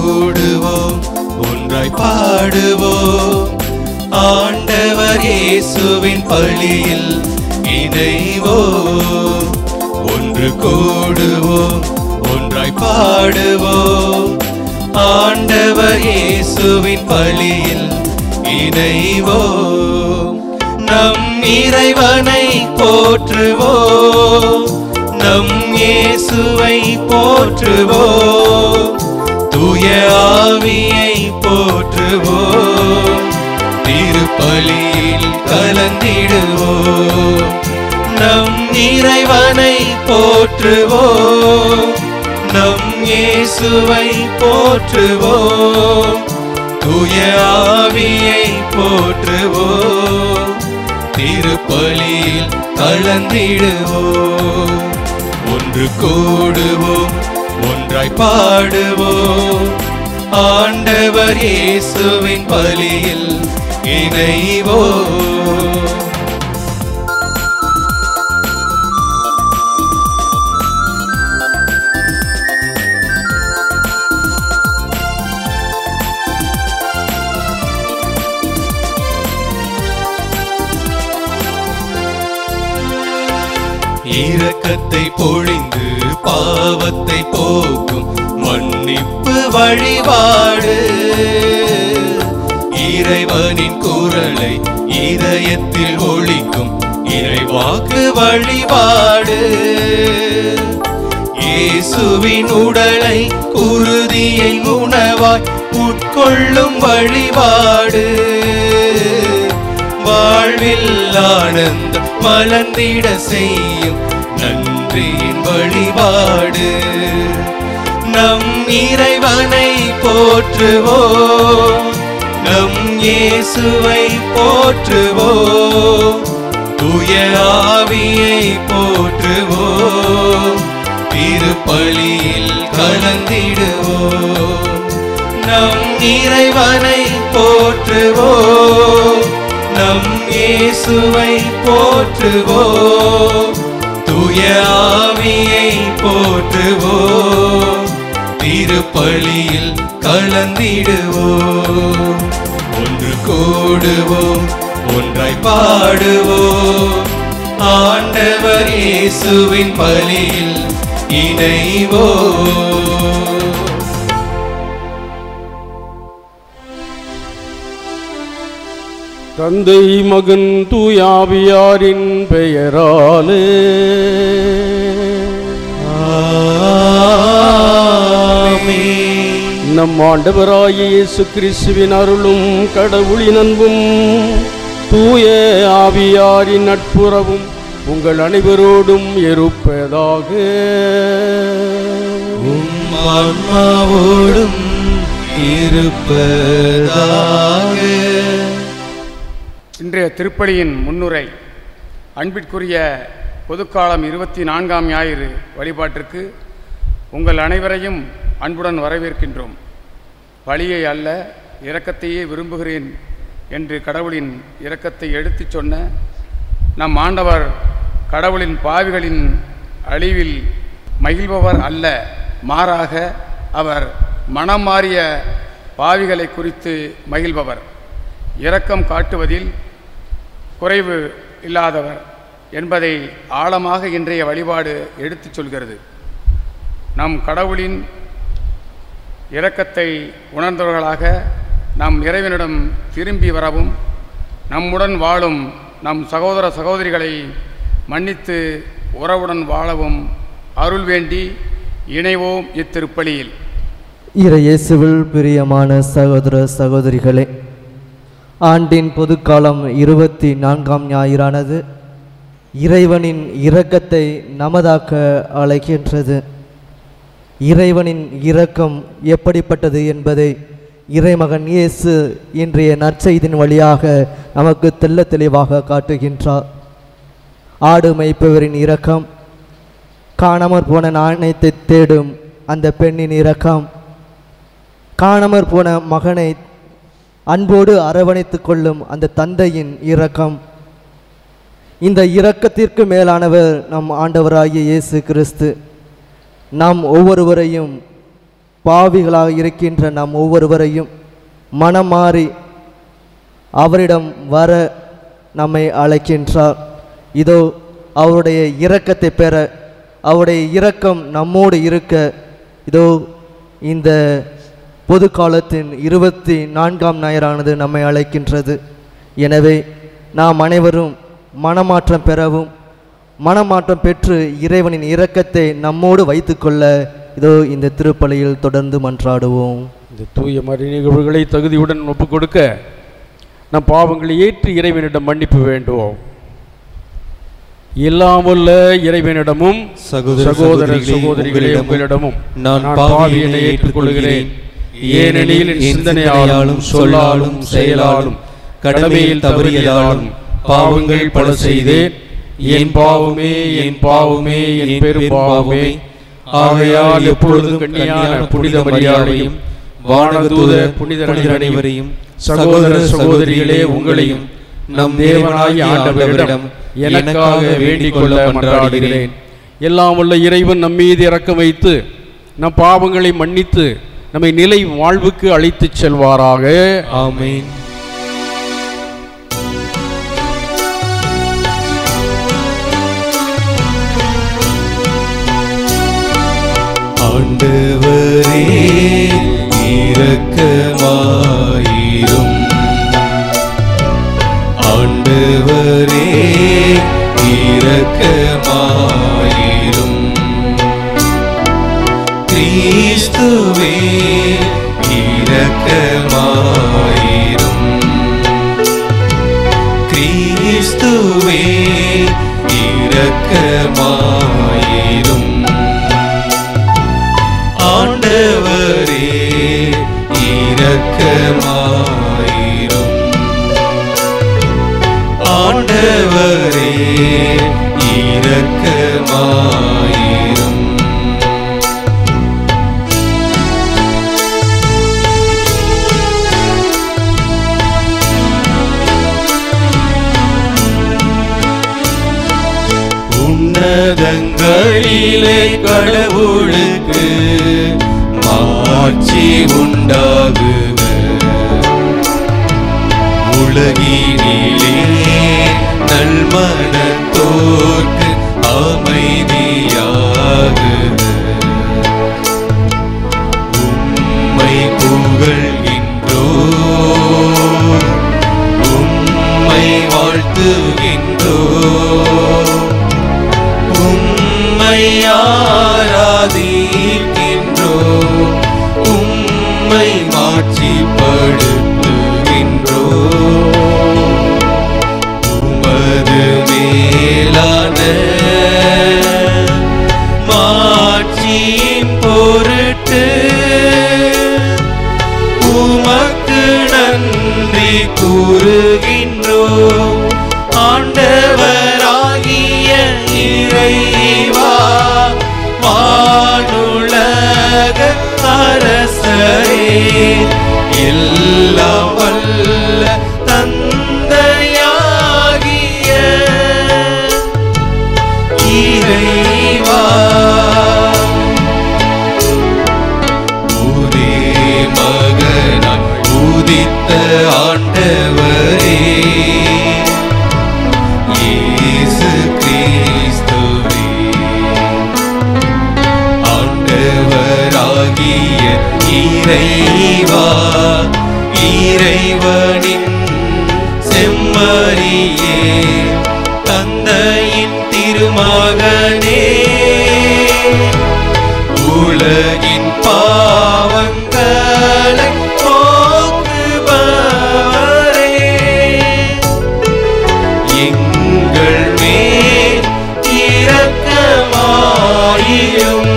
கூடுவோம் ஒன்றாய் பாடுவோம் ஆண்டவர் இயேசுவின் பள்ளியில் இணைவோம் ஒன்று கூடுவோம் ஒன்றாய் பாடுவோம் ஆண்டவர் இயேசுவின் பள்ளியில் இணைவோம் நம் இறைவனை போற்றுவோம் நம் இயேசுவை போற்றுவோம் தூய ஆவியை போற்றுவோம் திருப்பலியில் கலந்திடுவோம் நம் இறைவனை போற்றுவோம் நம் இயேசுவை போற்றுவோம் தூய ஆவியை போற்றுவோம் திருப்பலியில் கலந்திடுவோம் ஒன்று கூடுவோம் ஒன்றாய் பாடுவோம் ஆண்டவர் இயேசுவின் பலியில் இணைவோம் இரக்கத்தை பொழிந்து பாவத்தை போக்கும் மன்னிப்பு வழிபாடு இறைவனின் குரலை இதயத்தில் ஒழிக்கும் இறைவாக்கு வழிபாடு இயேசுவின் உடலை குருதியை உணவாய் உட்கொள்ளும் வழிபாடு வாழ்வில் ஆனந்தம் மலர்ந்திட செய்யும் நன்றியின் வழிபாடு நம் இறைவனை போற்றுவோம் நம் இயேசுவை போற்றுவோம் தூய ஆவியை போற்றுவோம் திருப்பலியில் கலந்திடுவோம் நம் இறைவனை போற்றுவோம் நம் இயேசுவை போற்றுவோம் தூய ஆவியை போற்றுவோம் திருப்பலியில் கலந்திடுவோம் ஒன்று கூடுவோம் ஒன்றாய் பாடுவோம் ஆண்டவர் இயேசுவின் பலியில் இணைவோம் தந்தை மகன் தூயாவியாரின் பெயராலே ஆமென். நம் ஆண்டவராகிய இயேசு கிறிஸ்துவின் அருளும் கடவுளின் அன்பும் தூய ஆவியாரின் நட்புறவும் உங்கள் அனைவரோடும் இருப்பதாக உம் ஆன்மாவோடும் இருப்பதாக இன்றைய திருப்பலியின் முன்னுரை அன்பிற்குரிய பொதுக்காலம் இருபத்தி நான்காம் ஞாயிறு வழிபாட்டிற்கு உங்கள் அனைவரையும் அன்புடன் வரவேற்கின்றோம் பழியை அல்ல இரக்கத்தையே விரும்புகிறேன் என்று கடவுளின் இரக்கத்தை எடுத்துச் சொன்ன நம் ஆண்டவர் கடவுளின் பாவிகளின் அழிவில் மகிழ்பவர் அல்ல மாறாக அவர் மனம் மாறிய பாவிகளை குறித்து மகிழ்பவர் இரக்கம் காட்டுவதில் குறைவு இல்லாதவர் என்பதை ஆழமாக இன்றைய வழிபாடு எடுத்துச் சொல்கிறது நம் கடவுளின் இரக்கத்தை உணர்ந்தவர்களாக நம் இறைவனிடம் திரும்பி வரவும் நம்முடன் வாழும் நம் சகோதர சகோதரிகளை மன்னித்து உறவுடன் வாழவும் அருள் வேண்டி இணைவோம் இத்திருப்பலியில் இறையேசுவில் பிரியமான சகோதர சகோதரிகளே ஆண்டின் பொதுக்காலம் இருபத்தி நான்காம் ஞாயிறானது இறைவனின் இரக்கத்தை நமதாக்க அழைக்கின்றது இறைவனின் இரக்கம் எப்படிப்பட்டது என்பதை இறைமகன் இயேசு இன்றைய நற்செய்தின் வழியாக நமக்கு தெள்ள தெளிவாக காட்டுகின்றார் ஆடு மேய்ப்பவரின் இரக்கம் காணாமற் போன நாணயத்தை தேடும் அந்த பெண்ணின் இரக்கம் காணாமற் போன மகனை அன்போடு அரவணைத்துக் கொள்ளும் அந்த தந்தையின் இரக்கம் இந்த இரக்கத்திற்கு மேலானவர் நம் ஆண்டவராகிய இயேசு கிறிஸ்து நாம் ஒவ்வொருவரையும் பாவிகளாக இருக்கின்ற நாம் ஒவ்வொருவரையும் மனம் மாறி அவரிடம் வர நம்மை அழைக்கின்றார் இதோ அவருடைய இரக்கத்தை பெற அவருடைய இரக்கம் நம்மோடு இருக்க இதோ இந்த பொது காலத்தின் இருபத்தி நான்காம் ஞாயிறானது நம்மை அழைக்கின்றது எனவே நாம் அனைவரும் மனமாற்றம் பெறவும் மனமாற்றம் பெற்று இறைவனின் இரக்கத்தை நம்மோடு வைத்துக்கொள்ள இதோ இந்த திருப்பலியில் தொடர்ந்து மன்றாடுவோம் இந்த தூய மறை நிகழ்வுகளை தகுதியுடன் ஒப்புக் கொடுக்க நம் பாவங்களை ஏற்று இறைவனிடம் மன்னிப்பு வேண்டுவோம் எல்லாமுள்ள இறைவனிடமும் சகோதர சகோதர சகோதரிகளே, சகோதரிகளே உங்களிடமும் நான் நான் பாவியனை பாவியனை ஏற்றுக்கொள்கிறேன் ஏனெனில் என் சிந்தனையாலும் சொல்லாலும் செயலாலும் கடமையில் தவறியதாலும் பாவங்கள் பல செய்தேன் என் பாவமே என் பாவமே என் பெரும் பாவமே ஆகையால் எப்பொழுதும் கண்ணியான புனித மரியாதையும் வானதூத புனிதர் அனைவரையும் சகோதர சகோதரிகளே உங்களையும் நம் தேவனாகிய ஆண்டவரிடம் எனக்காக வேண்டிக் கொள்ள மன்றாடுகிறேன் எல்லாம் உள்ள இறைவன் நம் மீது இரக்கம் வைத்து நம் பாவங்களை மன்னித்து நம்மை நிலை வாழ்வுக்கு அழைத்துச் செல்வாராக ஆமென் ஆண்டவரே இரக்கமாயிரும் ஆண்டவரே இரக்கமாயிரும் கிறிஸ்துவே இரக்கமாயிரும் கிறிஸ்துவே இரக்கமாயிரும் ஆண்டவரே இரக்கமாயிரும் ஆண்டவரே இரக்கமாயிரும் உன்னதங்களிலே கடவுளுக்கு மாட்சி உண்டாகுக உலகினிலே நல்மனத்தோர்க்கு அமைதியாகுக உம்மை புகழ்கின்றோ உம்மை வாழ்த்துகின்றோ உம்மை ஆராதிக்கின்றோ உம்மை மாட்சிப்படுத்துகின்றோ உமது மேலான மாட்சியின் பொருட்டு உமக்கு நன்றி கூறுகின்றோம் ஆண்டவராகிய இறைவா வானுலக அரசரே எல்லாம் வல்ல தந்தையாகிய இறைவா ஒரே மகனாய் உதித்த ஆண்டவரே இயேசு கிறிஸ்துவே ஆண்டவராகிய இறைவா இறைவனின் செம்மறியே தந்தையின் திருமகனே உலகின் பாவங்களை போக்குபவரே எங்கள் மேல் இரக்கமாயிரும்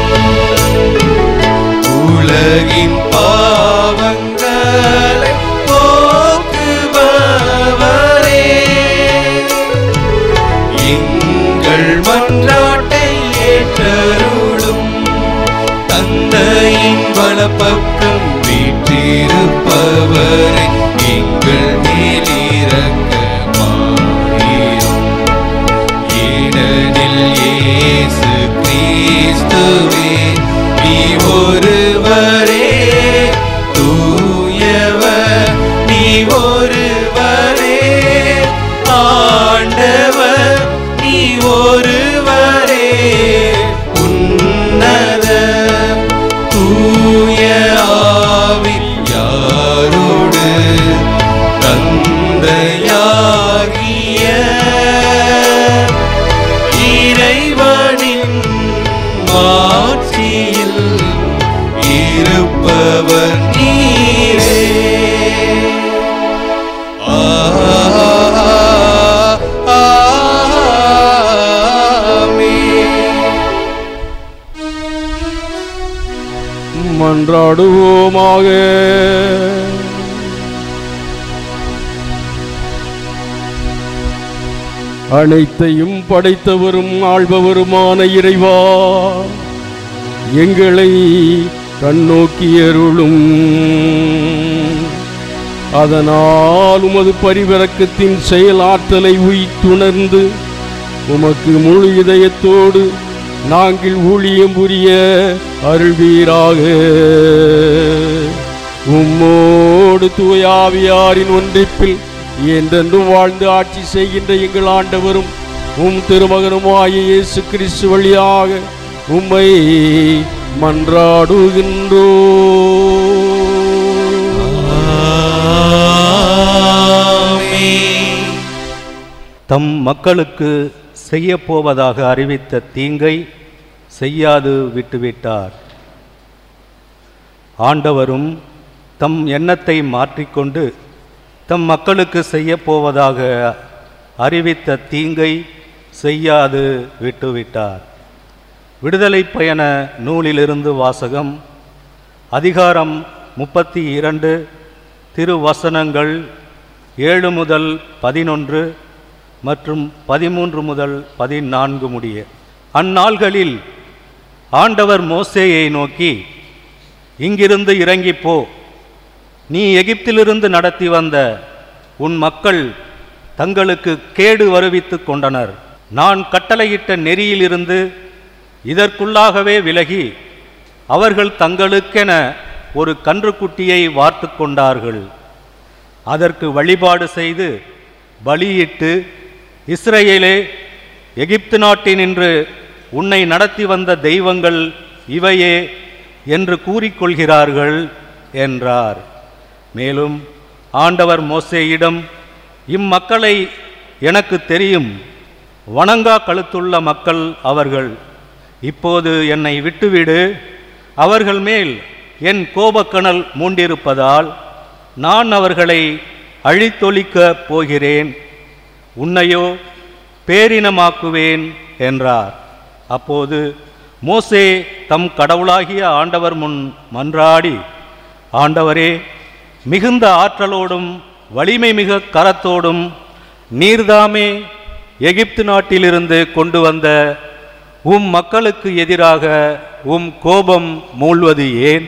உலகின் பாவங்களை போக்குபவரே எங்கள் மன்றாட்டை ஏற்றருளும் தந்தையின் வலப்பக்கம் வீற்றிருப்பவரை எங்கள் மேலிரக்கமாயிரும் ஏனெனில் இயேசு கிறிஸ்துவே நீ ஒருவர் மன்றாடுவோமாக அனைத்தையும் படைத்தவரும் ஆள்பவருமான இறைவா எங்களை கண்ணோக்கியருளும் அதனால் உமது பரிவிறக்கத்தின் செயலாற்றலை உய்த்துணர்ந்து உமக்கு முழு இதயத்தோடு நாங்கள் ஊழியம் புரிய அருள்வீராக உம்மோடு தூயாவியாரின் ஒன்றிப்பில் என்றென்றும் வாழ்ந்து ஆட்சி செய்கின்ற எங்கள் ஆண்டவரும் உம் திருமகனுமாய இயேசு கிறிஸ்து வழியாக உம்மை மன்றாடுகின்றோ தம் மக்களுக்கு செய்யப்போவதாக அறிவித்த தீங்கை செய்யாது விட்டுவிட்டார் ஆண்டவரும் தம் எண்ணத்தை மாற்றிக்கொண்டு தம் மக்களுக்கு செய்யப்போவதாக அறிவித்த தீங்கை செய்யாது விட்டுவிட்டார் விடுதலை பயண நூலிலிருந்து வாசகம் அதிகாரம் முப்பத்தி இரண்டு திருவசனங்கள் ஏழு முதல் பதினொன்று மற்றும் பதிமூன்று முதல் பதினான்கு முடிய அந்நாள்களில் ஆண்டவர் மோசேயை நோக்கி இங்கிருந்து இறங்கிப் போ நீ எகிப்திலிருந்து நடத்தி வந்த உன் மக்கள் தங்களுக்கு கேடு வருவித்துக் கொண்டனர் நான் கட்டளையிட்ட நெறியிலிருந்து இதற்குள்ளாகவே விலகி அவர்கள் தங்களுக்கென ஒரு கன்றுக்குட்டியை வார்த்து கொண்டார்கள் அதற்கு வழிபாடு செய்து பலியிட்டு இஸ்ரவேலே எகிப்து நாட்டினின்று உன்னை நடத்தி வந்த தெய்வங்கள் இவையே என்று கூறிக்கொள்கிறார்கள் என்றார் மேலும் ஆண்டவர் மோசேயிடம் இம்மக்களை எனக்கு தெரியும் வணங்கா கழுத்துள்ள மக்கள் அவர்கள் இப்போது என்னை விட்டுவிடு அவர்கள் மேல் என் கோபக்கணல் மூண்டிருப்பதால் நான் அவர்களை அழித்தொழிக்கப் போகிறேன் உன்னையோ பேரினமாக்குவேன் என்றார் அப்போது மோசே தம் கடவுளாகிய ஆண்டவர் முன் மன்றாடி ஆண்டவரே மிகுந்த ஆற்றலோடும் வலிமை மிக கரத்தோடும் நீர்தாமே எகிப்து நாட்டிலிருந்து கொண்டு வந்த உம் மக்களுக்கு எதிராக உம் கோபம் மூழ்வது ஏன்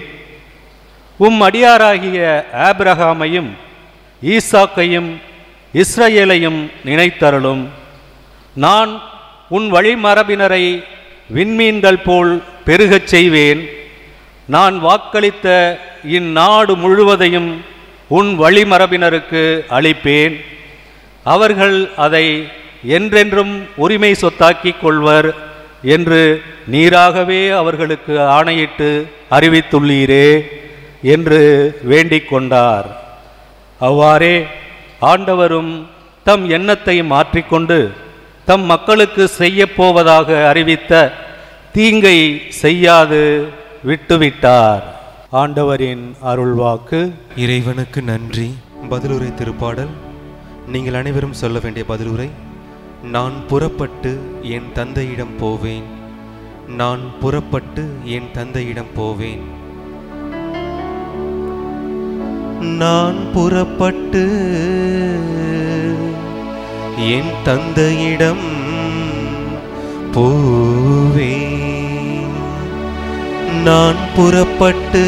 உம் அடியாராகிய ஆபிரகாமையும் ஈசாக்கையும் இஸ்ரவேலையும் நினைத்தருளும் நான் உன் வழிமரபினரை விண்மீன்கள் போல் பெருகச் செய்வேன் நான் வாக்களித்த இந்நாடு முழுவதையும் உன் வழிமரபினருக்கு அளிப்பேன் அவர்கள் அதை என்றென்றும் உரிமை சொத்தாக்கிக் கொள்வர் என்று நீராகவே அவர்களுக்கு ஆணையிட்டு அறிவித்துள்ளீரே என்று வேண்டிக் கொண்டார் அவ்வாறே ஆண்டவரும் தம் எண்ணத்தை மாற்றிக்கொண்டு தம் மக்களுக்கு செய்யப்போவதாக அறிவித்த தீங்கை செய்யாது விட்டுவிட்டார் ஆண்டவரின் அருள்வாக்கு இறைவனுக்கு நன்றி பதிலுரை திருப்பாடல் நீங்கள் அனைவரும் சொல்ல வேண்டிய பதிலுரை நான் புறப்பட்டு என் தந்தையிடம் போவேன் நான் புறப்பட்டு என் தந்தையிடம் போவேன் நான் புறப்பட்டு என் தந்தையிடம் போவேன் நான் புறப்பட்டு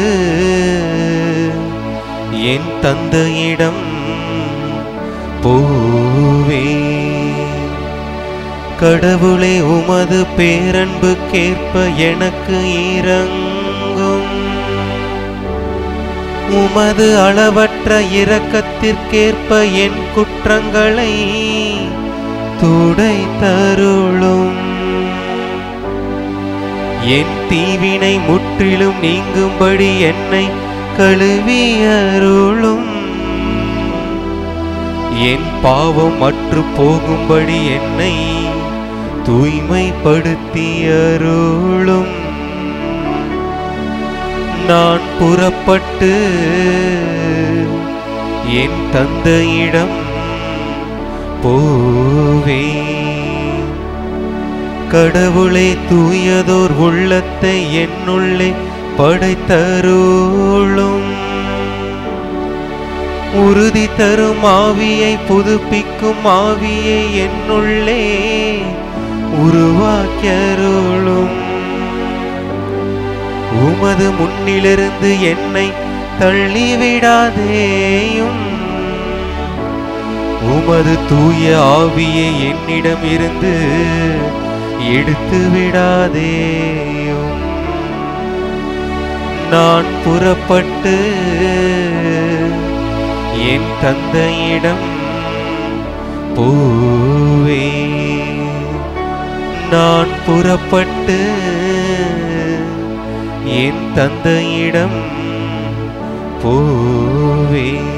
என் தந்தையிடம் போவேன் கடவுளே உமது பேரன்புக்கேற்ப எனக்கு இறங்கும் உமது அளவற்ற இரக்கத்திற்கேற்ப என் குற்றங்களை துடை தருளும் என் தீவினை முற்றிலும் நீங்கும்படி என்னை கழுவி அருளும் என் பாவம் மற்று போகும்படி என்னை தூய்மைப்படுத்தி அருளும் நான் புறப்பட்டு என் தந்தையிடம் போவேன் கடவுளே தூயதோர் உள்ளத்தை என்னுள்ளே படைத்தருளும் உறுதி தரும் ஆவியை புதுப்பிக்கும் ஆவியை என்னுள்ளே உருவாக்கியருளும் உமது முன்னிலிருந்து என்னை தள்ளிவிடாதேயும் உமது தூய ஆவியை என்னிடம் இருந்து எடுத்து விடாதேயும் நான் புறப்பட்டு என் தந்தையிடம் போவேன் நான் புறப்பட்டு என் தந்தையிடம் போவேன்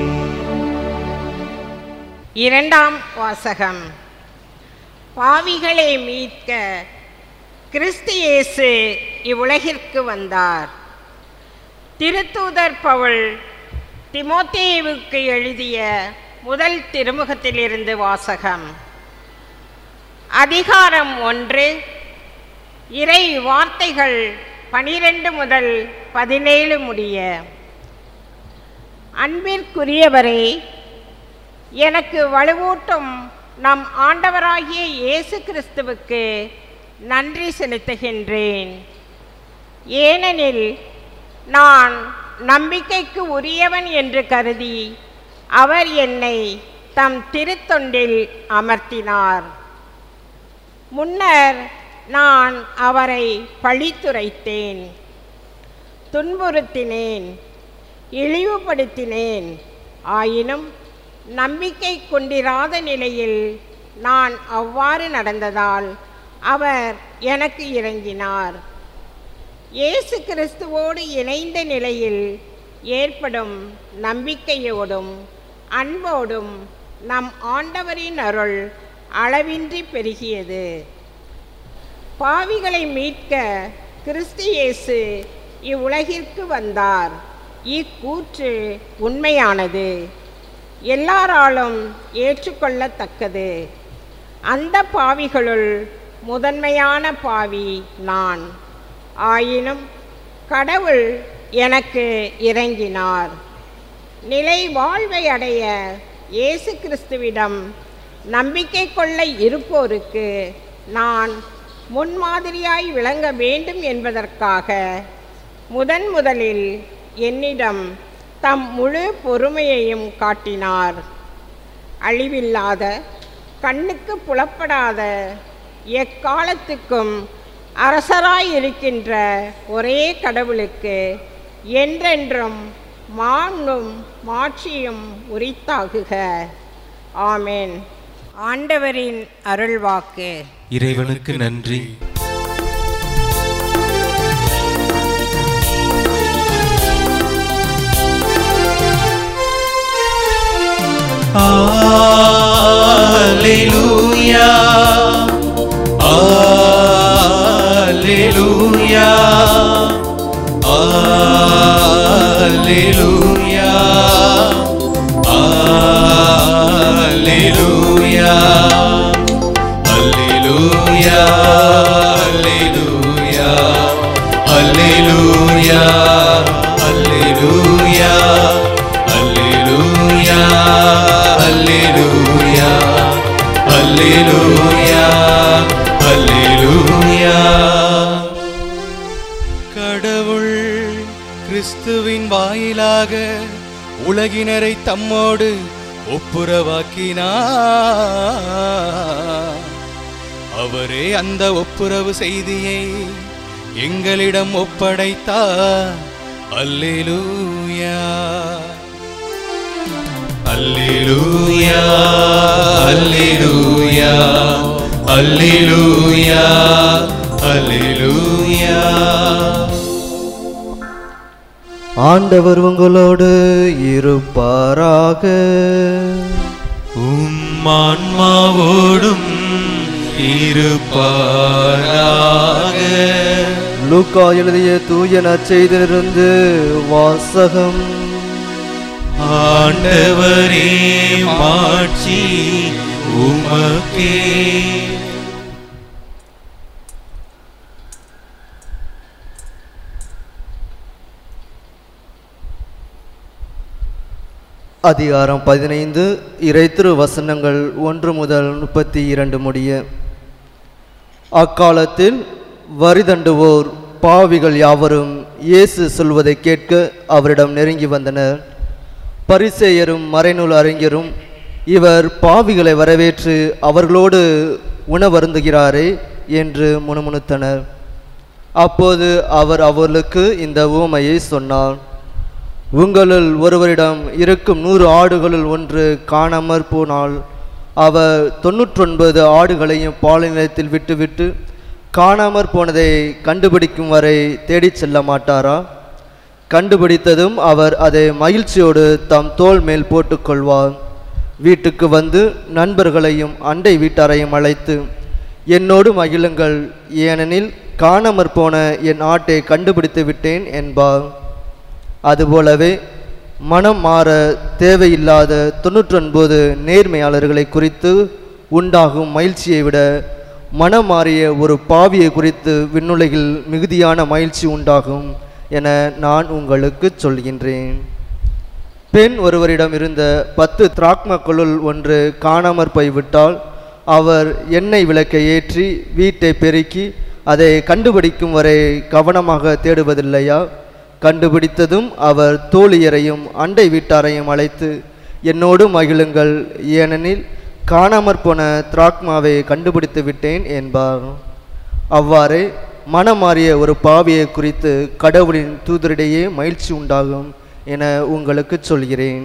இரண்டாம் வாசகம் பாவிகளை மீட்க கிறிஸ்து இயேசு இவ்வுலகிற்கு வந்தார் திருத்தூதர் பவுல் திமோத்தேயுவுக்கு எழுதிய முதல் திருமுகத்திலிருந்து வாசகம் அதிகாரம் ஒன்று இறை வார்த்தைகள் பனிரெண்டு முதல் பதினேழு முடிய அன்பிற்குரியவரே எனக்கு வலுவூட்டும் நம் ஆண்டவராகிய இயேசு கிறிஸ்துவுக்கு நன்றி செலுத்துகின்றேன் ஏனெனில் நான் நம்பிக்கைக்கு உரியவன் என்று கருதி அவர் என்னை தம் திருத்தொண்டில் அமர்த்தினார் முன்னர் நான் அவரை பழித்துரைத்தேன் துன்புறுத்தினேன் இழிவுபடுத்தினேன் ஆயினும் நம்பிக்கை கொண்டிராத நிலையில் நான் அவ்வாறு நடந்ததால் அவர் எனக்கு இறங்கினார் இயேசு கிறிஸ்துவோடு இணைந்த நிலையில் ஏற்படும் நம்பிக்கையோடும் அன்போடும் நம் ஆண்டவரின் அருள் அளவின்றி பெருகியது பாவிகளை மீட்க கிறிஸ்து இயேசு இவ்வுலகிற்கு வந்தார் இக்கூற்று உண்மையானது எல்லாராலும் ஏற்றுக்கொள்ளத்தக்கது அந்த பாவிகளுள் முதன்மையான பாவி நான் ஆயினும் கடவுள் எனக்கு இறங்கினார் நிலை வாழ்வை அடைய இயேசு கிறிஸ்துவிடம் நம்பிக்கை கொள்ள இருப்போருக்கு நான் முன்மாதிரியாய் விளங்க வேண்டும் என்பதற்காக முதன் முதலில் என்னிடம் தம் முழு பொறுமையையும் காட்டினார் அழிவில்லாத கண்ணுக்கு புலப்படாத எக்காலத்துக்கும் அரசராயிருக்கின்ற ஒரே கடவுளுக்கு என்றென்றும் மாண்பும் மாட்சியும் உரித்தாகுக ஆமென் ஆண்டவரின் அருள்வாக்கு இறைவனுக்கு நன்றி Alleluia. Alleluia. Alleluia. Alleluia. Alleluia. Alleluia. Alleluia. Alleluia. Alleluia. Alleluia. Alleluia. Alleluia. கடவுள் கிறிஸ்துவின் வாயிலாக உலகினரை தம்மோடு ஒப்புரவாக்கினார் அவரே அந்த ஒப்புரவு செய்தியை எங்களிடம் ஒப்படைத்தார் அல்லேலூயா Alleluia, Alleluia, Alleluia, Alleluia. ஆண்டவர் உங்களோடு இருப்பாராக உம் ஆன்மாவோடும் இருப்பாராக லூக்கா எழுதிய தூய நற்செய்திலிருந்து வாசகம் ஆண்டவரே மாட்சி உமக்கே அதிகாரம் பதினைந்து இறைத்திரு வசனங்கள் ஒன்று முதல் முப்பத்தி இரண்டு முடிய அக்காலத்தில் வரிதண்டுவோர் பாவிகள் யாவரும் இயேசு சொல்வதை கேட்க அவரிடம் நெருங்கி வந்தனர் பரிசேயரும் மறைநூல் அறிஞரும் இவர் பாவிகளை வரவேற்று அவர்களோடு உணவருந்துகிறாரே என்று முணுமுணுத்தனர் அப்போது அவர் அவர்களுக்கு இந்த ஊமையை சொன்னார் உங்களுள் ஒருவரிடம் இருக்கும் நூறு ஆடுகளுள் ஒன்று காணாமற் போனால் அவர் தொண்ணூற்றொன்பது ஆடுகளையும் பாலை நிலத்தில் விட்டுவிட்டு காணாமற் போனதை கண்டுபிடிக்கும் வரை தேடிச் செல்ல மாட்டாரா கண்டுபிடித்ததும் அவர் அதை மகிழ்ச்சியோடு தம் தோள் மேல் போட்டுக்கொள்வார் வீட்டுக்கு வந்து நண்பர்களையும் அண்டை வீட்டாரையும் அழைத்து என்னோடு மகிழுங்கள் ஏனெனில் காணாமற் போன என் ஆட்டை கண்டுபிடித்து விட்டேன் என்பார் அதுபோலவே மனம் மாற தேவையில்லாத தொண்ணூற்றொன்பது நேர்மையாளர்களை குறித்து உண்டாகும் மகிழ்ச்சியை விட மனம் மாறிய ஒரு பாவியை குறித்து விண்ணுலகில் மிகுதியான மகிழ்ச்சி உண்டாகும் என நான் உங்களுக்கு சொல்கின்றேன் பெண் ஒருவரிடம் இருந்த பத்து திராக்மக்களுள் ஒன்று காணாமற் போய்விட்டால் அவர் எண்ணெய் விளக்கை ஏற்றி வீட்டை பெருக்கி அதை கண்டுபிடிக்கும் வரை கவனமாக தேடுவதில்லையா கண்டுபிடித்ததும் அவர் தோழியரையும் அண்டை வீட்டாரையும் அழைத்து என்னோடு மகிழுங்கள் ஏனெனில் காணாமற் போன திராக்மாவை கண்டுபிடித்து விட்டேன் என்பார் அவ்வாறே மனம் மாறிய ஒரு பாவியை குறித்து கடவுளின் தூதரிடையே மகிழ்ச்சி உண்டாகும் என உங்களுக்கு சொல்கிறேன்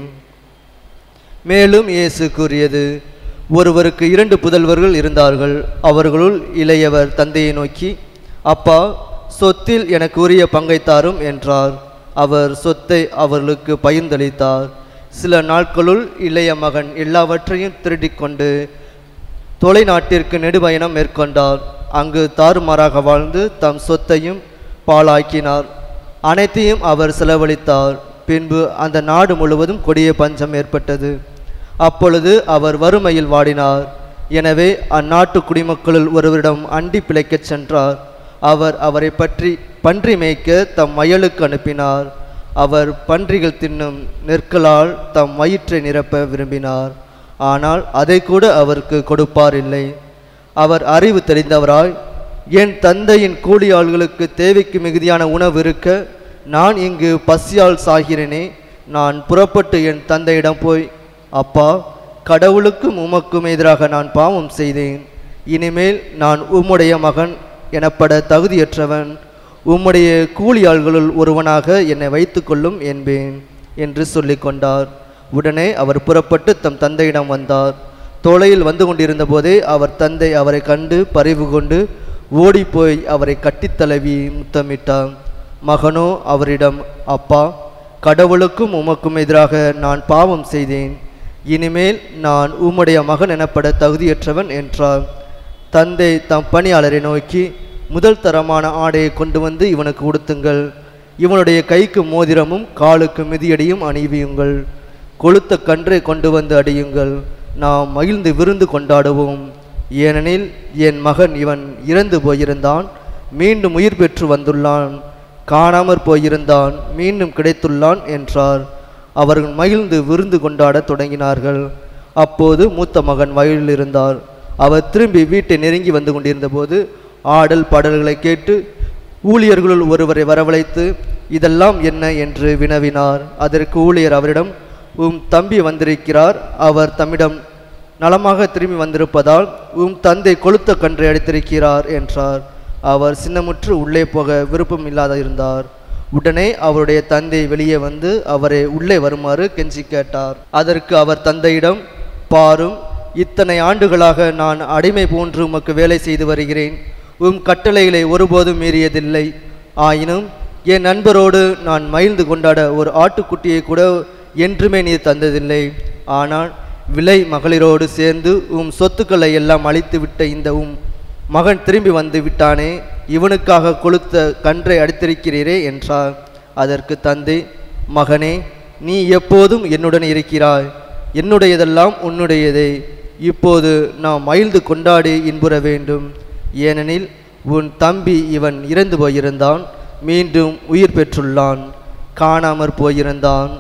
மேலும் இயேசு கூறியது ஒருவருக்கு இரண்டு புதல்வர்கள் இருந்தார்கள் அவர்களுள் இளையவர் தந்தையை நோக்கி அப்பா சொத்தில் எனக்கு உரிய பங்கை தாரும் என்றார் அவர் சொத்தை அவர்களுக்கு பகிர்ந்தளித்தார் சில நாட்களுள் இளைய மகன் எல்லாவற்றையும் திருடிக்கொண்டு தொலைநாட்டிற்கு நெடுபயணம் மேற்கொண்டார் அங்கு தாறுமாறாக வாழ்ந்து தம் சொத்தையும் பாழாக்கினார் அனைத்தையும் அவர் செலவழித்தார் பின்பு அந்த நாடு முழுவதும் கொடிய பஞ்சம் ஏற்பட்டது அப்பொழுது அவர் வறுமையில் வாடினார் எனவே அந்நாட்டு குடிமக்களுள் ஒருவரிடம் அண்டி பிழைக்கச் சென்றார் அவர் அவரை பற்றி பன்றி மேய்க்க தம் வயலுக்கு அனுப்பினார் அவர் பன்றிகள் தின்னும் நெற்களால் தம் வயிற்றை நிரப்ப விரும்பினார் ஆனால் அதை கூட அவருக்கு கொடுப்பார் இல்லை அவர் அறிவு தெரிந்தவராய் என் தந்தையின் கூலியாள்களுக்கு தேவைக்கு மிகுதியான உணவு இருக்க நான் இங்கு பசியால் சாகிறேனே நான் புறப்பட்டு என் தந்தையிடம் போய் அப்பா கடவுளுக்கும் உமக்கும் எதிராக நான் பாவம் செய்தேன் இனிமேல் நான் உம்முடைய மகன் எனப்பட தகுதியற்றவன் உம்முடைய கூலியாள்களுள் ஒருவனாக என்னை வைத்துக்கொள்ளும் என்பேன் என்று சொல்லிக் கொண்டார் உடனே அவர் புறப்பட்டு தம் தந்தையிடம் வந்தார் தொலையில் வந்து கொண்டிருந்த போதே அவர் தந்தை அவரை கண்டு பரிவு கொண்டு ஓடிப்போய் அவரை கட்டித் தழுவி முத்தமிட்டார் மகனோ அவரிடம் அப்பா கடவுளுக்கும் உமக்கும் எதிராக நான் பாவம் செய்தேன் இனிமேல் நான் உம்முடைய மகன் எனப்பட தகுதியற்றவன் என்றார் தந்தை தம் பணியாளரை நோக்கி முதல் தரமான ஆடையை கொண்டு வந்து இவனுக்கு உடுத்துங்கள் இவனுடைய கைக்கு மோதிரமும் காலுக்கு மிதியடியும் அணிவியுங்கள் கொளுத்த கன்றை கொண்டு வந்து அடியுங்கள் நாம் மகிழ்ந்து விருந்து கொண்டாடுவோம் ஏனெனில் என் மகன் இவன் இறந்து போயிருந்தான் மீண்டும் உயிர் பெற்று வந்துள்ளான் காணாமற் போயிருந்தான் மீண்டும் கிடைத்துள்ளான் என்றார் அவர்கள் மகிழ்ந்து விருந்து கொண்டாடத் தொடங்கினார்கள் அப்போது மூத்த மகன் வயலில் இருந்தார் அவர் திரும்பி வீட்டை நெருங்கி வந்து கொண்டிருந்தபோது ஆடல் பாடல்களை கேட்டு ஊழியர்களுள் ஒருவரை வரவழைத்து இதெல்லாம் என்ன என்று வினவினார் அதற்கு ஊழியர் அவரிடம் உம் தம்பி வந்திருக்கிறார் அவர் தம்மிடம் நலமாக திரும்பி வந்திருப்பதால் உம் தந்தை கொளுத்த கன்றை அடித்திருக்கிறார் என்றார் அவர் சின்னமுற்று உள்ளே போக விருப்பம் இல்லாத இருந்தார் உடனே அவருடைய தந்தை வெளியே வந்து அவரை உள்ளே வருமாறு கெஞ்சி கேட்டார் அதற்கு அவர் தந்தையிடம் பாரும் இத்தனை ஆண்டுகளாக நான் அடிமை போன்று உமக்கு வேலை செய்து வருகிறேன் உம் கட்டளைகளை ஒருபோதும் மீறியதில்லை ஆயினும் என் நண்பரோடு நான் மகிழ்ந்து கொண்டாட ஒரு ஆட்டுக்குட்டியை கூட என்றுமே நீர் தந்ததில்லை ஆனால் விலை மகளிரோடு சேர்ந்து உம் சொத்துக்களை எல்லாம் அழித்து விட்ட இந்த உம் மகன் திரும்பி வந்து விட்டானே இவனுக்காக கொளுத்த கன்றை அடித்திருக்கிறீரே என்றார் அதற்கு தந்தை மகனே நீ எப்போதும் என்னுடன் இருக்கிறாய் என்னுடையதெல்லாம் உன்னுடையதே இப்போது நாம் மகிழ்ந்து கொண்டாடி இன்புற வேண்டும் ஏனெனில் உன் தம்பி இவன் இறந்து போயிருந்தான் மீண்டும் உயிர் பெற்றுள்ளான் காணாமற் போயிருந்தான்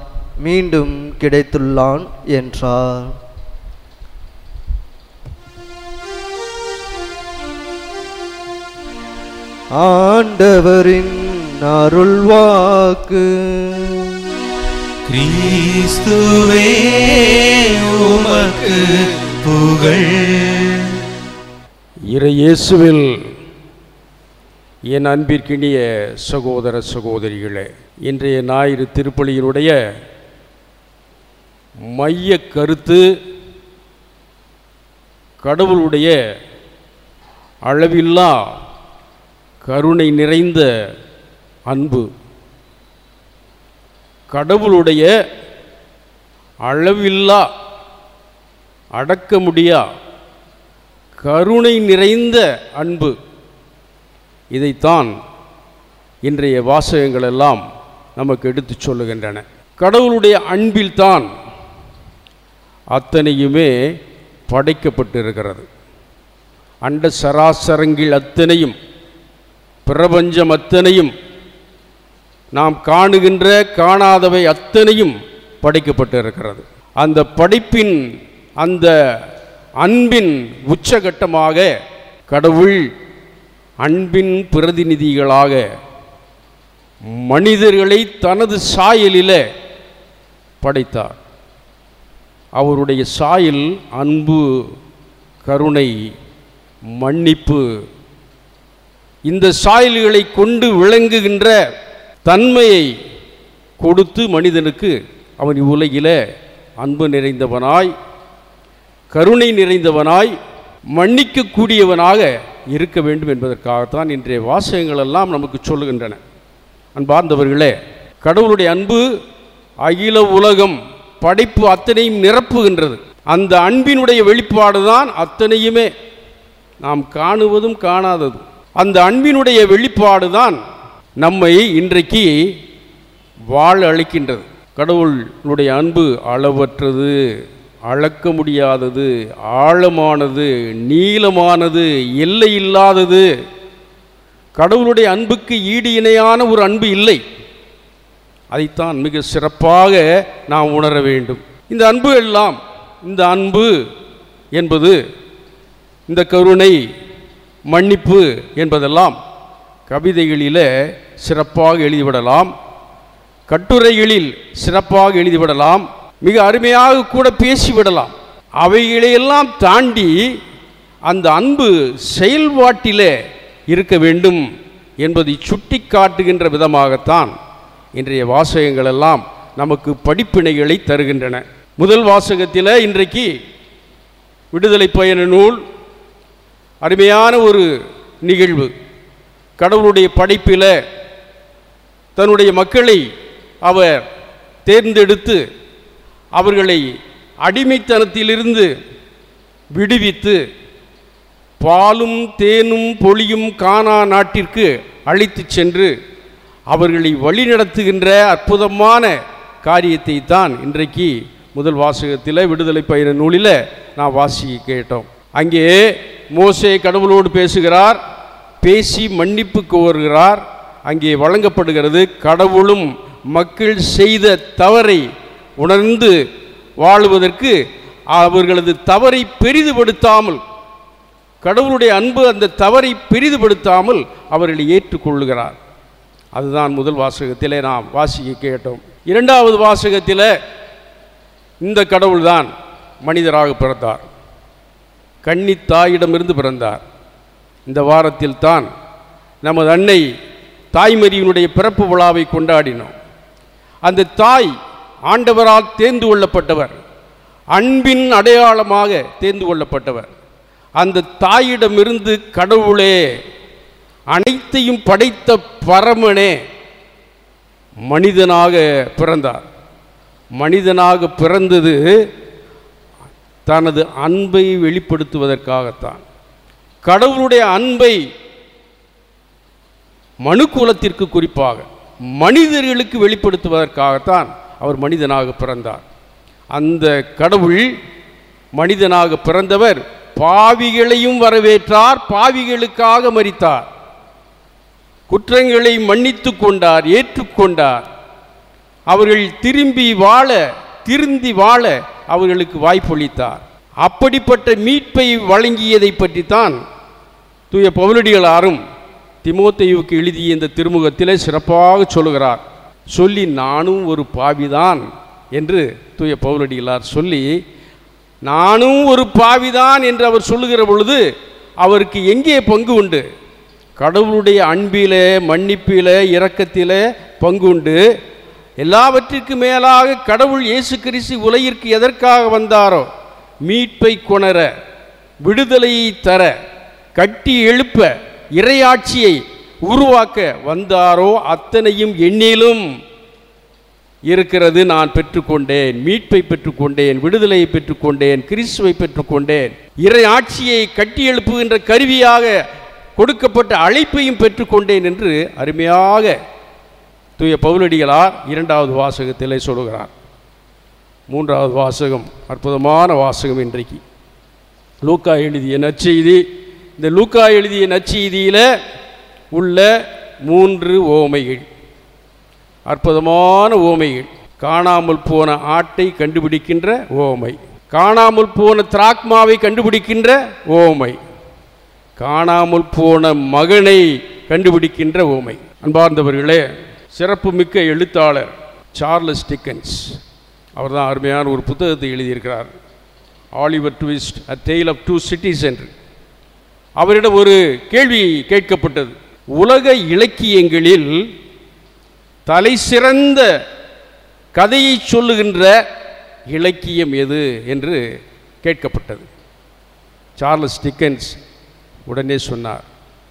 மீண்டும் கிடைத்துள்ளான் என்றார் ஆண்டவரின் அருள்வாக்கு கிறிஸ்துவே உமக்கு புகழ் இறை இயேசுவில் என் அன்பிற்கினிய சகோதர சகோதரிகளே இன்றைய ஞாயிறு திருப்பலியினுடைய மைய கருத்து கடவுளுடைய அளவில்லா கருணை நிறைந்த அன்பு கடவுளுடைய அளவில்லா அடக்க முடியா கருணை நிறைந்த அன்பு இதைத்தான் இன்றைய வாசகங்கள் எல்லாம் நமக்கு எடுத்துச் சொல்லுகின்றன கடவுளுடைய அன்பில்தான் அத்தனையுமே படைக்கப்பட்டிருக்கிறது அண்ட சராசரங்கள் அத்தனையும் பிரபஞ்சம் அத்தனையும் நாம் காணுகின்ற காணாதவை அத்தனையும் படைக்கப்பட்டிருக்கிறது அந்த படைப்பின் அந்த அன்பின் உச்சகட்டமாக கடவுள் அன்பின் பிரதிநிதிகளாக மனிதர்களை தனது சாயலில் படைத்தார் அவருடைய சாயல் அன்பு கருணை மன்னிப்பு இந்த சாயல்களை கொண்டு விளங்குகின்ற தன்மையை கொடுத்து மனிதனுக்கு அவன் இவ்வுலகிலே அன்பு நிறைந்தவனாய் கருணை நிறைந்தவனாய் மன்னிக்கக்கூடியவனாக இருக்க வேண்டும் என்பதற்காகத்தான் இன்றைய வாசகங்கள் எல்லாம் நமக்கு சொல்லுகின்றன அன்பார்ந்தவர்களே கடவுளுடைய அன்பு அகில உலகம் படைப்பு அத்தனையும் நிரப்புகின்றது அந்த அன்பினுடைய வெளிப்பாடு தான் அத்தனையுமே நாம் காணுவதும் காணாததும் அந்த அன்பினுடைய வெளிப்பாடு தான் நம்மை இன்றைக்கு வாழ அளிக்கின்றது கடவுளுடைய அன்பு அளவற்றது அளக்க முடியாதது ஆழமானது நீளமானது எல்லை இல்லாதது கடவுளுடைய அன்புக்கு ஈடு இணையான ஒரு அன்பு இல்லை அதைத்தான் மிக சிறப்பாக நாம் உணர வேண்டும் இந்த அன்பு எல்லாம் இந்த அன்பு என்பது இந்த கருணை மன்னிப்பு என்பதெல்லாம் கவிதைகளில் சிறப்பாக எழுதிவிடலாம் கட்டுரைகளில் சிறப்பாக எழுதிவிடலாம் மிக அருமையாக கூட பேசிவிடலாம் அவைகளையெல்லாம் தாண்டி அந்த அன்பு செயல்பாட்டிலே இருக்க வேண்டும் என்பதை சுட்டி காட்டுகின்ற விதமாகத்தான் இன்றைய வாசகங்கள் எல்லாம் நமக்கு படிப்பினைகளை தருகின்றன முதல் வாசகத்தில் இன்றைக்கு விடுதலை பயண நூல் அருமையான ஒரு நிகழ்வு கடவுளுடைய படைப்பில் தன்னுடைய மக்களை அவர் தேர்ந்தெடுத்து அவர்களை அடிமைத்தனத்திலிருந்து விடுவித்து பாலும் தேனும் பொழியும் காணா நாட்டிற்கு அழைத்துச் சென்று அவர்களை வழிநடத்துகின்ற அற்புதமான காரியத்தை தான் இன்றைக்கு முதல் வாசகத்தில் விடுதலை பயண நூலில் நான் வாசிக்க கேட்டோம் அங்கே மோசே கடவுளோடு பேசுகிறார் பேசி மன்னிப்பு கோருகிறார் அங்கே வழங்கப்படுகிறது கடவுளும் மக்கள் செய்த தவறை உணர்ந்து வாழுவதற்கு அவர்களது தவறை பெரிதுபடுத்தாமல் கடவுளுடைய அன்பு அந்த தவறை பெரிதுபடுத்தாமல் அவர்களை ஏற்றுக்கொள்ளுகிறார் அதுதான் முதல் வாசகத்திலே நாம் வாசிக்க கேட்டோம் இரண்டாவது வாசகத்தில் இந்த கடவுள்தான் மனிதராக பிறந்தார் கன்னி தாயிடமிருந்து பிறந்தார் இந்த வாரத்தில் தான் நமது அன்னை தாய்மரியினுடைய பிறப்பு விழாவை கொண்டாடினோம் அந்த தாய் ஆண்டவரால் தேர்ந்து கொள்ளப்பட்டவர் அன்பின் அடையாளமாக தேர்ந்து கொள்ளப்பட்டவர் அந்த தாயிடமிருந்து கடவுளே அனைத்தையும் படைத்த பரமனே மனிதனாக பிறந்தார் மனிதனாக பிறந்தது தனது அன்பை வெளிப்படுத்துவதற்காகத்தான் கடவுளுடைய அன்பை மனுக்குலத்திற்கு குறிப்பாக மனிதர்களுக்கு வெளிப்படுத்துவதற்காகத்தான் அவர் மனிதனாக பிறந்தார் அந்த கடவுள் மனிதனாக பிறந்தவர் பாவிகளையும் வரவேற்றார் பாவிகளுக்காக மரித்தார் குற்றங்களை மன்னித்து கொண்டார் ஏற்றுக்கொண்டார் அவர்கள் திரும்பி வாழ திருந்தி வாழ அவர்களுக்கு வாய்ப்பளித்தார் அப்படிப்பட்ட மீட்பை வழங்கியதை பற்றித்தான் தூய பவுலடிகளாரும் திமோத்தேயுவுக்கு எழுதிய இந்த திருமுகத்திலே சிறப்பாக சொல்லுகிறார் சொல்லி நானும் ஒரு பாவிதான் என்று தூய பவுலடிகளார் சொல்லி நானும் ஒரு பாவிதான் என்று அவர் சொல்லுகிற பொழுது அவருக்கு எங்கே பங்கு உண்டு கடவுளுடைய அன்பிலே மன்னிப்பிலே இரக்கத்திலே பங்கு உண்டு எல்லாவற்றிற்கு மேலாக கடவுள் இயேசு கிறிஸ்து உலகிற்கு எதற்காக வந்தாரோ மீட்பை கொணர விடுதலையை தர கட்டி எழுப்ப இறையாட்சியை உருவாக்க வந்தாரோ அத்தனையும் எண்ணிலும் இருக்கிறது நான் பெற்றுக்கொண்டேன் மீட்பை பெற்றுக்கொண்டேன் விடுதலையை பெற்றுக்கொண்டேன் கிறிஸ்துவை பெற்றுக்கொண்டேன் இறை ஆட்சியை கட்டி எழுப்புகின்ற கருவியாக கொடுக்கப்பட்ட அழைப்பையும் பெற்றுக்கொண்டேன் என்று அருமையாக தூய பவுலடிகளார் இரண்டாவது வாசகத்திலே சொல்லுகிறார் மூன்றாவது வாசகம் அற்புதமான வாசகம் இன்றைக்கு லூக்கா எழுதிய நற்செய்தி இந்த லூக்கா எழுதிய நற்செய்தியில் உள்ள மூன்று ஓமைகள் அற்புதமான ஓமைகள் காணாமல் போன ஆட்டை கண்டுபிடிக்கின்ற ஓமை காணாமல் போன திராக்மாவை கண்டுபிடிக்கின்ற ஓமை காணாமல் போன மகனை கண்டுபிடிக்கின்ற ஓமை அன்பார்ந்தவர்களே சிறப்புமிக்க எழுத்தாளர் சார்லஸ் டிக்கன்ஸ் அவர் தான் அருமையான ஒரு புத்தகத்தை எழுதியிருக்கிறார் Oliver Twist a tale of two cities என்று அவரிடம் ஒரு கேள்வி கேட்கப்பட்டது உலக இலக்கியங்களில் தலை சிறந்த கதையை சொல்லுகின்ற இலக்கியம் எது என்று கேட்கப்பட்டது சார்லஸ் டிக்கன்ஸ் உடனே சொன்னார்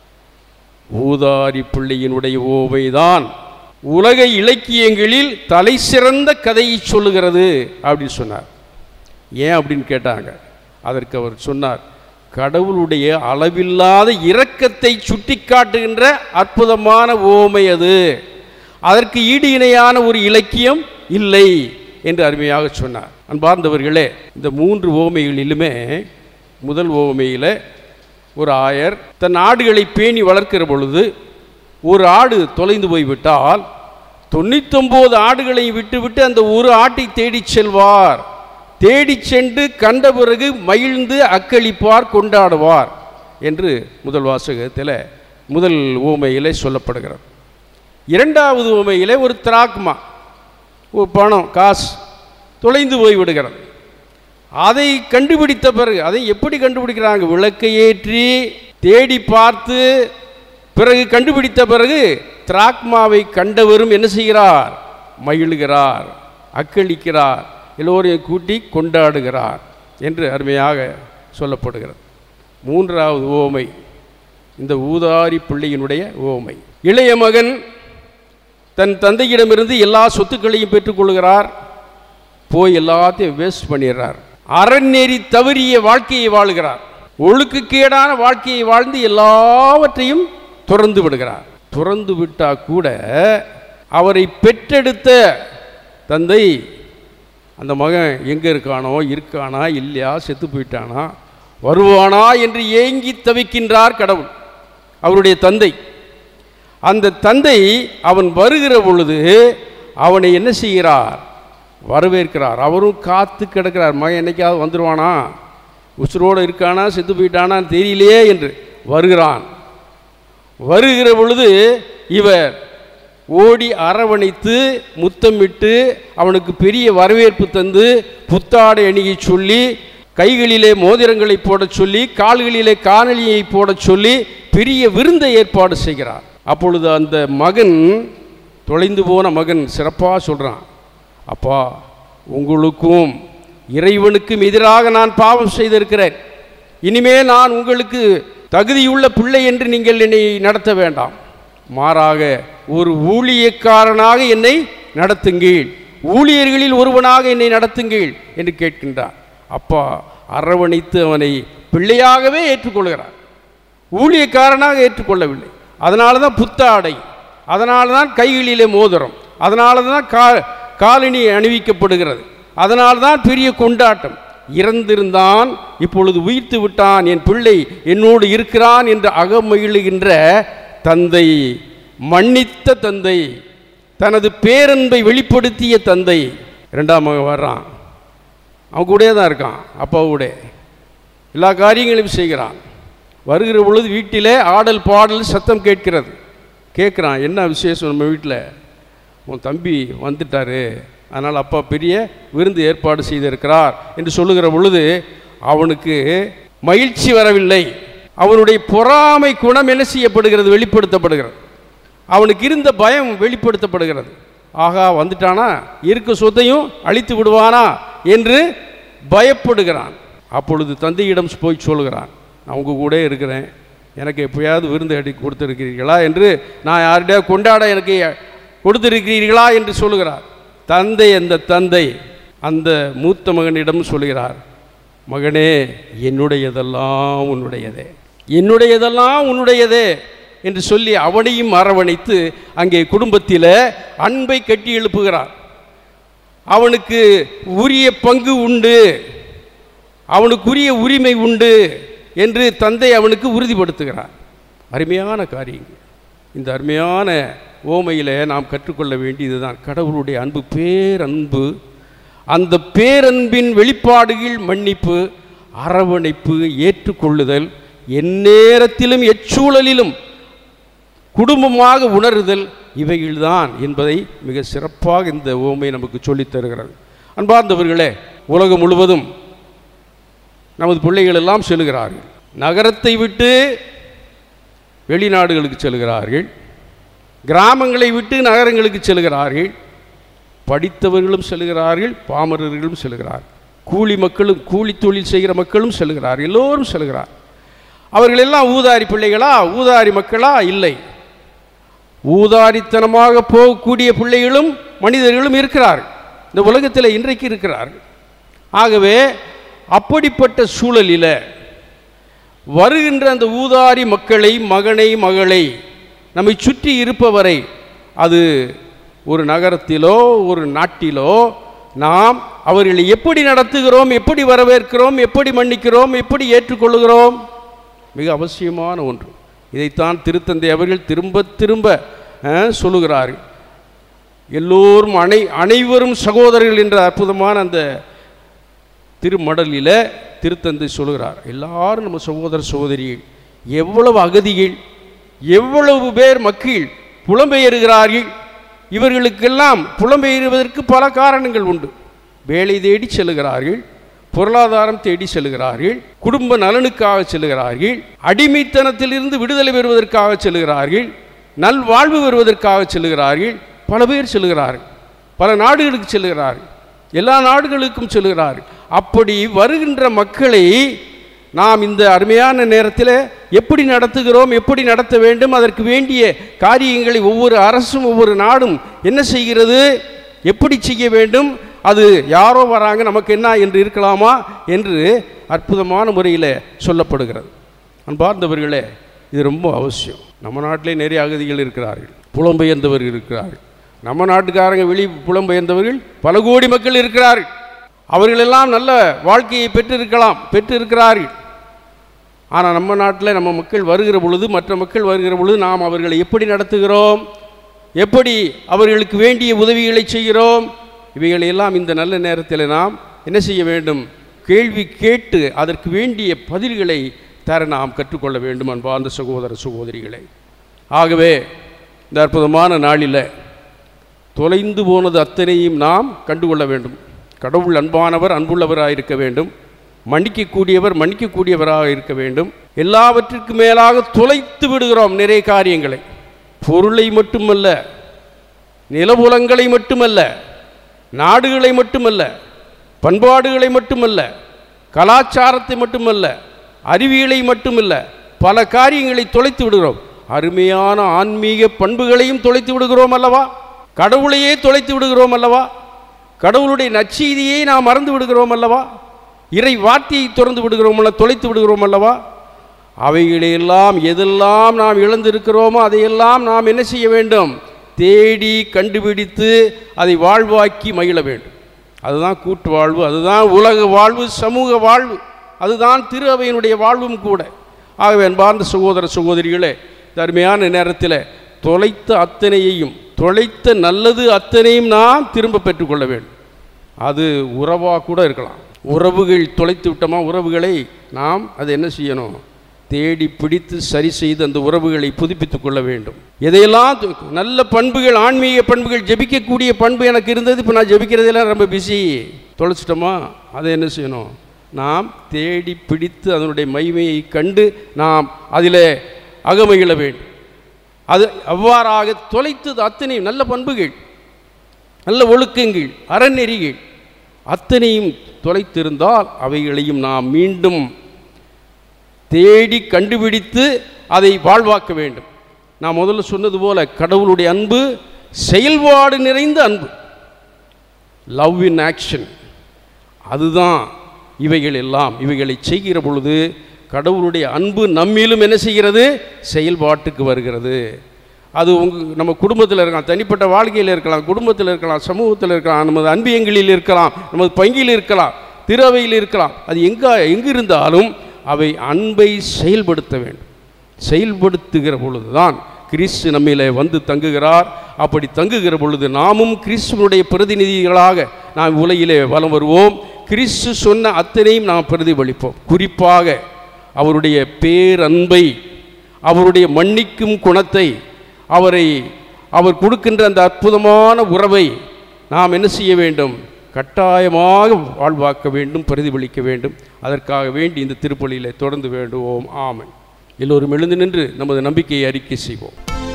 ஊதாரி பிள்ளையினுடைய ஓவைதான் உலக இலக்கியங்களில் தலை சிறந்த கதையை சொல்லுகிறது அப்படின்னு சொன்னார் ஏன் அப்படின்னு கேட்டாங்க அதற்கு அவர் சொன்னார் கடவுளுடைய அளவில்லாத இரக்கத்தை சுட்டிக்காட்டுகின்ற அற்புதமான ஓமை அது அதற்கு ஈடு இணையான ஒரு இலக்கியம் இல்லை என்று அருமையாக சொன்னார் அன்பார்ந்தவர்களே இந்த மூன்று ஓமைகளிலுமே முதல் ஓமையில் ஒரு ஆயர் தன் ஆடுகளை பேணி வளர்க்கிற பொழுது ஒரு ஆடு தொலைந்து போய்விட்டால் தொண்ணூத்தொம்பது ஆடுகளை விட்டுவிட்டு அந்த ஒரு ஆட்டை தேடிச் செல்வார் தேடிச் சென்று கண்ட பிறகு மகிழ்ந்து அக்களிப்பார் கொண்டாடுவார் என்று முதல் வாசகத்தில் முதல் ஊமையிலே சொல்லப்படுகிறது இரண்டாவது ஊமையிலே ஒரு திராக்மா ஒரு பணம் காசு தொலைந்து போய் விடுகிறது அதை கண்டுபிடித்த பிறகு அதை எப்படி கண்டுபிடிக்கிறாங்க விளக்கை ஏற்றி தேடி பார்த்து பிறகு கண்டுபிடித்த பிறகு திராக்மாவை கண்டவரும் என்ன செய்கிறார் மகிழுகிறார் அக்களிக்கிறார் எல்லோரையும் கூட்டி கொண்டாடுகிறார் என்று அருமையாக சொல்லப்படுகிறது மூன்றாவது ஓமை இந்த ஊதாரி பிள்ளையினுடைய ஓமை இளைய மகன் தன் தந்தையிடமிருந்து எல்லா சொத்துக்களையும் பெற்றுக்கொள்கிறார் போய் எல்லாத்தையும் வேஸ்ட் பண்ணிடுறார் அறநெறி தவறிய வாழ்க்கையை வாழுகிறார் ஒழுக்குக்கேடான வாழ்க்கையை வாழ்ந்து எல்லாவற்றையும் துறந்து விடுகிறார் துறந்து விட்டா கூட அவரை பெற்றெடுத்த தந்தை அந்த மகன் எங்கே இருக்கானோ இருக்கானா இல்லையா செத்து போயிட்டானா வருவானா என்று ஏங்கி தவிக்கின்றார் கடவுள் அவருடைய தந்தை அந்த தந்தை அவன் வருகிற பொழுது அவனை என்ன செய்கிறார் வரவேற்கிறார் அவரும் காத்து கிடக்கிறார் மகன் என்னைக்காவது வந்துடுவானா உசுரோடு இருக்கானா செத்து போயிட்டானான்னு தெரியலையே என்று வருகிறான் வருகிற பொழுது இவர் ஓடி அரவணைத்து முத்தமிட்டு அவனுக்கு பெரிய வரவேற்பு தந்து புத்தாடை அணியை சொல்லி கைகளிலே மோதிரங்களை போடச் சொல்லி கால்களிலே காணலியை போடச் சொல்லி பெரிய விருந்தை ஏற்பாடு செய்கிறார் அப்பொழுது அந்த மகன் தொலைந்து போன மகன் சிறப்பாக சொல்கிறான் அப்பா உங்களுக்கும் இறைவனுக்கும் எதிராக நான் பாவம் செய்திருக்கிறேன் இனிமே நான் உங்களுக்கு தகுதியுள்ள பிள்ளை என்று நீங்கள் என்னை நடத்த வேண்டாம் மாறாக ஒரு ஊழியக்காரனாக என்னை நடத்துங்கள் ஊழியர்களில் ஒருவனாக என்னை நடத்துங்கள் என்று கேட்கின்றார் அப்பா அரவணைத்து அவனை பிள்ளையாகவே ஏற்றுக்கொள்கிறார் ஊழியக்காரனாக ஏற்றுக்கொள்ளவில்லை அதனால தான் புத்தாடை அதனால தான் கைகளிலே மோதிரம் அதனால தான் கா காலணி அணிவிக்கப்படுகிறது அதனால தான் பெரிய கொண்டாட்டம் இறந்திருந்தான் இப்பொழுது உயிர்த்து விட்டான் என் பிள்ளை என்னோடு இருக்கிறான் என்று அகமகிழுகின்ற தந்தை மன்னித்த தந்தை தனது பேரன்பை வெளிப்படுத்திய தந்தை ரெண்டாம் மகன் வர்றான் அவன் கூடயே தான் இருக்கான் அப்பாவோட எல்லா காரியங்களையும் செய்கிறான் வருகிற பொழுது வீட்டிலே ஆடல் பாடல் சத்தம் கேட்கிறது கேட்குறான் என்ன விசேஷம் நம்ம வீட்டில் உன் தம்பி வந்துட்டாரு அதனால் அப்பா பெரிய விருந்து ஏற்பாடு செய்திருக்கிறார் என்று சொல்லுகிற பொழுது அவனுக்கு மகிழ்ச்சி வரவில்லை அவனுடைய பொறாமை குணம் என்ன செய்யப்படுகிறது வெளிப்படுத்தப்படுகிறது அவனுக்கு இருந்த பயம் வெளிப்படுத்தப்படுகிறது ஆகா வந்துட்டானா இருக்க சொத்தையும் அழித்து விடுவானா என்று பயப்படுகிறான் அப்பொழுது தந்தையிடம் போய் சொல்கிறான் அவங்க கூட இருக்கிறேன் எனக்கு எப்பயாவது விருந்து அடி கொடுத்திருக்கிறீர்களா என்று நான் யார்கிட்டயா கொண்டாட எனக்கு கொடுத்திருக்கிறீர்களா என்று சொல்லுகிறார் தந்தை அந்த தந்தை அந்த மூத்த மகனிடம் சொல்கிறார் மகனே என்னுடையதெல்லாம் உன்னுடையதே என்னுடையதெல்லாம் உன்னுடையதே என்று சொல்லி அவனையும் அரவணைத்து அங்கே குடும்பத்தில் அன்பை கட்டி எழுப்புகிறார் அவனுக்கு உரிய பங்கு உண்டு அவனுக்குரிய உரிமை உண்டு என்று தந்தை அவனுக்கு உறுதிப்படுத்துகிறார் அருமையான காரியங்கள் இந்த அருமையான ஓமையில் நாம் கற்றுக்கொள்ள வேண்டியதுதான் கடவுளுடைய அன்பு பேரன்பு அந்த பேரன்பின் வெளிப்பாடுகள் மன்னிப்பு அரவணைப்பு ஏற்றுக்கொள்ளுதல் எந்நேரத்திலும் எச்சூழலிலும் குடும்பமாக உணருதல் இவைகள்தான் என்பதை மிக சிறப்பாக இந்த ஓமை நமக்கு சொல்லித் தருகிறது அன்பார்ந்தவர்களே உலகம் முழுவதும் நமது பிள்ளைகள் எல்லாம் செல்கிறார்கள் நகரத்தை விட்டு வெளிநாடுகளுக்கு செல்கிறார்கள் கிராமங்களை விட்டு நகரங்களுக்கு செல்கிறார்கள் படித்தவர்களும் செல்கிறார்கள் பாமரர்களும் செல்கிறார்கள் கூலி மக்களும் கூலி தொழில் செய்கிற மக்களும் செல்கிறார்கள் எல்லோரும் செல்கிறார் அவர்கள் எல்லாம் ஊதாரி பிள்ளைகளா ஊதாரி மக்களா இல்லை ஊதாரித்தனமாக போகக்கூடிய பிள்ளைகளும் மனிதர்களும் இருக்கிறார்கள் இந்த உலகத்தில் இன்றைக்கு இருக்கிறார்கள் ஆகவே அப்படிப்பட்ட சூழலில் வருகின்ற அந்த ஊதாரி மக்களை மகனை மகளை நம்மை சுற்றி இருப்பவரை அது ஒரு நகரத்திலோ ஒரு நாட்டிலோ நாம் அவர்களை எப்படி நடத்துகிறோம் எப்படி வரவேற்கிறோம் எப்படி மன்னிக்கிறோம் எப்படி ஏற்றுக்கொள்ளுகிறோம் மிக அவசியமான ஒன்று இதைத்தான் திருத்தந்தை அவர்கள் திரும்ப திரும்ப அஹ், சொல்லுகிறார்கள் எல்லோரும் அனை அனைவரும் சகோதரர்கள் என்ற அற்புதமான அந்த திருமடலில் திருத்தந்தை சொல்கிறார் எல்லாரும் நம்ம சகோதர சகோதரிகள் எவ்வளவு அகதிகள் எவ்வளவு பேர் மக்கள் புலம்பெயர்கிறார்கள் இவர்களுக்கெல்லாம் புலம்பெயர்வதற்கு பல காரணங்கள் உண்டு வேலை தேடி செல்கிறார்கள் பொருளாதாரம் தேடி செல்கிறார்கள் குடும்ப நலனுக்காக செல்கிறார்கள் அடிமைத்தனத்திலிருந்து விடுதலை பெறுவதற்காக செல்கிறார்கள் நல்வாழ்வு பெறுவதற்காக செல்கிறார்கள் பல பேர் செல்கிறார்கள் பல நாடுகளுக்கு செல்கிறார்கள் எல்லா நாடுகளுக்கும் செல்கிறார்கள் அப்படி வருகின்ற மக்களை நாம் இந்த அருமையான நேரத்தில் எப்படி நடத்துகிறோம் எப்படி நடத்த வேண்டும் அதற்கு வேண்டிய காரியங்களை ஒவ்வொரு அரசும் ஒவ்வொரு நாடும் என்ன செய்கிறது எப்படி செய்ய வேண்டும் அது யாரோ வராங்க நமக்கு என்ன என்று இருக்கலாமா என்று அற்புதமான முறையில் சொல்லப்படுகிறது அன்பார்ந்தவர்களே இது ரொம்ப அவசியம் நம்ம நாட்டிலே நிறைய அகதிகள் இருக்கிறார்கள் புலம்பெயர்ந்தவர்கள் இருக்கிறார்கள் நம்ம நாட்டுக்காரங்க வெளி புலம்பெயர்ந்தவர்கள் பல கோடி மக்கள் இருக்கிறார்கள் அவர்களெல்லாம் நல்ல வாழ்க்கையை பெற்றிருக்கலாம் பெற்றிருக்கிறார்கள் ஆனால் நம்ம நாட்டில் நம்ம மக்கள் வருகிற பொழுது மற்ற மக்கள் வருகிற பொழுது நாம் அவர்களை எப்படி நடத்துகிறோம் எப்படி அவர்களுக்கு வேண்டிய உதவிகளை செய்கிறோம் இவைகளையெல்லாம் இந்த நல்ல நேரத்தில் நாம் என்ன செய்ய வேண்டும் கேள்வி கேட்டு அதற்கு வேண்டிய பதில்களை தர நாம் கற்றுக்கொள்ள வேண்டும் அன்பார்ந்த சகோதர சகோதரிகளை ஆகவே இந்த அற்புதமான நாளில் தொலைந்து போனது அத்தனையும் நாம் கண்டுகொள்ள வேண்டும் கடவுள் அன்பானவர் அன்புள்ளவராக இருக்க வேண்டும் மன்னிக்கக்கூடியவர் மன்னிக்கக்கூடியவராக இருக்க வேண்டும் எல்லாவற்றிற்கு மேலாக தொலைத்து விடுகிறோம் நிறைய காரியங்களை பொருளை மட்டுமல்ல நிலபுலங்களை மட்டுமல்ல நாடுகளை மட்டுமல்ல பண்பாடுகளை மட்டுமல்ல கலாச்சாரத்தை மட்டுமல்ல அறிவியலை மட்டுமல்ல பல காரியங்களை தொலைத்து விடுகிறோம் அருமையான ஆன்மீக பண்புகளையும் தொலைத்து விடுகிறோம் அல்லவா கடவுளையே தொலைத்து விடுகிறோம் அல்லவா கடவுளுடைய நற்செய்தியை நாம் மறந்து விடுகிறோம் அல்லவா இறை வார்த்தையை திறந்து விடுகிறோம் அல்ல தொலைத்து விடுகிறோம் அல்லவா அவைகளையெல்லாம் எதெல்லாம் நாம் இழந்திருக்கிறோமோ அதையெல்லாம் நாம் என்ன செய்ய வேண்டும் தேடி கண்டுபிடித்து அதை வாழ்வாக்கி மகிழ வேண்டும் அதுதான் கூட்டு வாழ்வு அதுதான் உலக வாழ்வு சமூக வாழ்வு அதுதான் திரு அவையினுடைய வாழ்வும் கூட ஆகவே அன்பார்ந்த சகோதர சகோதரிகளே இந்த அருமையான நேரத்தில் தொலைத்த அத்தனையையும் தொலைத்த நல்லது அத்தனையும் நாம் திரும்ப பெற்றுக்கொள்ள வேண்டும் அது உறவாக கூட இருக்கலாம் உறவுகள் தொலைத்து விட்டோமா உறவுகளை நாம் அதை என்ன செய்யணும் தேடி பிடித்து சரி செய்து அந்த உறவுகளை புதுப்பித்துக் கொள்ள வேண்டும் எதையெல்லாம் து- நல்ல பண்புகள் ஆன்மீக பண்புகள் ஜெபிக்கக்கூடிய பண்பு எனக்கு இருந்தது இப்போ நான் ஜெபிக்கிறதெல்லாம் ரொம்ப பிஸி தொலைச்சிட்டோமா அதை என்ன செய்யணும் நாம் தேடி பிடித்து அதனுடைய மகிமையை கண்டு நாம் அதில் அகமகிழ வேண்டும் அது அவ்வாறாக தொலைத்தது அத்தனை நல்ல பண்புகள் நல்ல ஒழுக்கங்கள் அறநெறிகள் அத்தனையும் தொலைத்திருந்தால் அவைகளையும் நாம் மீண்டும் தேடி கண்டுபிடித்து அதை வாழ்வாக்க வேண்டும் நான் முதல்ல சொன்னது போல கடவுளுடைய அன்பு செயல்பாடு நிறைந்த அன்பு லவ் இன் ஆக்ஷன் அதுதான் இவைகள் எல்லாம் இவைகளை செய்கிற பொழுது கடவுளுடைய அன்பு நம்மிலும் என்ன செய்கிறது செயல்பாட்டுக்கு வருகிறது அது உங்க நம்ம குடும்பத்தில் இருக்கலாம் தனிப்பட்ட வாழ்க்கையில் இருக்கலாம் குடும்பத்தில் இருக்கலாம் சமூகத்தில் இருக்கலாம் நமது அன்பியங்களில் இருக்கலாம் நமது பங்கில் இருக்கலாம் திறவையில் இருக்கலாம் அது எங்கே எங்கு இருந்தாலும் அவை அன்பை செயல்படுத்த வேண்டும் செயல்படுத்துகிற பொழுதுதான் கிறிஸ்து நம்மிலே வந்து தங்குகிறார் அப்படி தங்குகிற பொழுது நாமும் கிறிஸ்துவனுடைய பிரதிநிதிகளாக நாம் உலகிலே வலம் வருவோம் கிறிஸ்து சொன்ன அத்தனையும் நாம் பிரதிபலிப்போம் குறிப்பாக அவருடைய பேரன்பை அவருடைய மன்னிக்கும் குணத்தை அவரை அவர் கொடுக்கின்ற அந்த அற்புதமான உறவை நாம் என்ன செய்ய வேண்டும் கட்டாயமாக வாழ்வாக்க வேண்டும் பிரதிபலிக்க வேண்டும் அதற்காக வேண்டி இந்த திருப்பலியிலே தொடர்ந்து வேண்டுவோம் ஆமென் எல்லோரும் எழுந்து நின்று நமது நம்பிக்கையை அறிக்கை செய்வோம்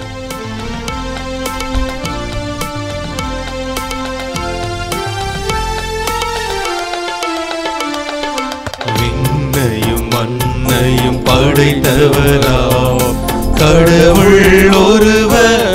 விண்ணையும் மண்ணையும் படைத்தவராம் கடவுள் ஒருவர்